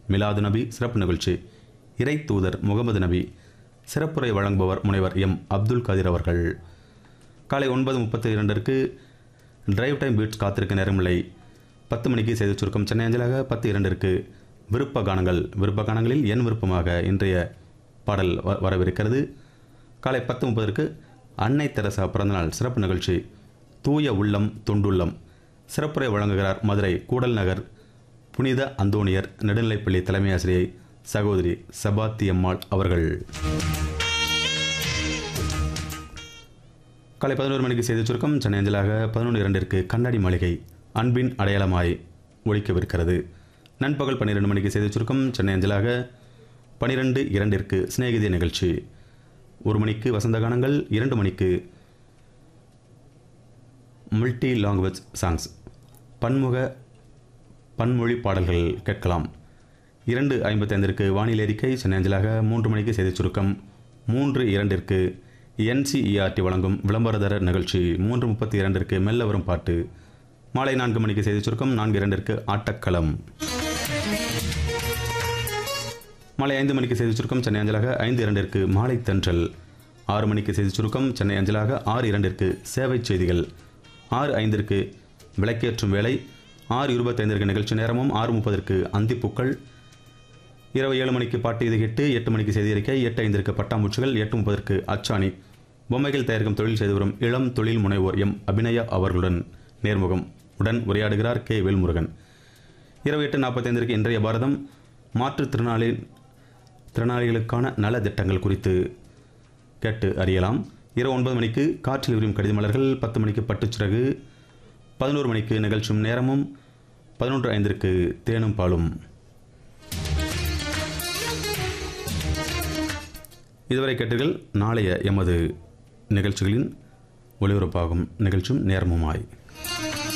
மிலாது நபி சிறப்பு நிகழ்ச்சி இறை தூதர் முகமது நபி சிறப்புரை வழங்குபவர் முனைவர் எம் அப்துல் கதிர் அவர்கள் காலை ஒன்பது முப்பத்தி இரண்டிற்கு டிரைவ் டைம் பீட்ஸ் காத்திருக்க நேரமில்லை பத்து மணிக்கு செய்தி சுருக்கம் சென்னை அஞ்சலாக பத்து இரண்டிற்கு விருப்ப கானங்கள் விருப்ப கானங்களில் என் விருப்பமாக இன்றைய பாடல் வ- வரவிருக்கிறது காலை பத்து முப்பதற்கு அன்னை தெரசா பிறந்தநாள் சிறப்பு நிகழ்ச்சி தூய உள்ளம் தொண்டுள்ளம் சிறப்புரை வழங்குகிறார் மதுரை கூடல் நகர் புனித அந்தோணியர் நெடுநிலைப்பள்ளி தலைமை ஆசிரியை சகோதரி சபாத்தி அம்மாள் அவர்கள் காலை பதினோரு மணிக்கு செய்தி சுருக்கம் சென்னை அஞ்சலாக பதினொன்று இரண்டிற்கு கண்ணாடி மாளிகை அன்பின் அடையாளமாய் ஒழிக்கவிருக்கிறது நண்பகல் பன்னிரெண்டு மணிக்கு செய்தி சுருக்கம் சென்னை அஞ்சலாக பனிரெண்டு இரண்டிற்கு சிநேகிதி நிகழ்ச்சி ஒரு மணிக்கு வசந்த கானங்கள் இரண்டு மணிக்கு மல்டி லாங்குவேஜ் சாங்ஸ் பன்முக பன்மொழி பாடல்கள் கேட்கலாம் இரண்டு ஐம்பத்தைந்திற்கு வானிலை அறிக்கை சென்னை அஞ்சலாக மூன்று மணிக்கு செய்திச் சுருக்கம் மூன்று இரண்டிற்கு என்சிஇஆர்டி வழங்கும் விளம்பரதர நிகழ்ச்சி மூன்று முப்பத்தி இரண்டிற்கு மெல்ல வரும் பாட்டு மாலை நான்கு மணிக்கு செய்திச் சுருக்கம் நான்கு இரண்டிற்கு ஆட்டக்களம் மாலை ஐந்து மணிக்கு செய்திச் சுருக்கம் சென்னை அஞ்சலாக ஐந்து இரண்டிற்கு மாலை தென்றல் ஆறு மணிக்கு செய்திச் சுருக்கம் சென்னை அஞ்சலாக ஆறு இரண்டிற்கு சேவை செய்திகள் ஆறு ஐந்திற்கு விளக்கேற்றும் வேலை ஆறு இருபத்தைந்திற்கு நிகழ்ச்சி நேரமும் ஆறு முப்பதற்கு அந்திப்பூக்கள் இரவு ஏழு மணிக்கு பாட்டு இது எட்டு எட்டு மணிக்கு செய்தி அறிக்கை எட்டு ஐந்திற்கு பட்டாம்பூச்சிகள் எட்டு முப்பதற்கு அச்சாணி பொம்மைகள் தயாரிக்கும் தொழில் செய்து வரும் இளம் தொழில் முனைவோர் எம் அபிநயா அவர்களுடன் நேர்முகம் உடன் உரையாடுகிறார் கே வேல்முருகன் இரவு எட்டு நாற்பத்தைந்திற்கு இன்றைய பாரதம் மாற்றுத்திறனாளி திறனாளிகளுக்கான நல திட்டங்கள் குறித்து கேட்டு அறியலாம் இரவு ஒன்பது மணிக்கு காற்றில் விரியும் கடித மலர்கள் பத்து மணிக்கு பட்டுச்சிறகு பதினோரு மணிக்கு நிகழ்ச்சியும் நேரமும் பதினொன்று ஐந்திற்கு தேனும் பாலும் இதுவரை கேட்டீர்கள் நாளைய எமது நிகழ்ச்சிகளின் ஒளிபரப்பாகும் நிகழ்ச்சியும் நேரமுமாய்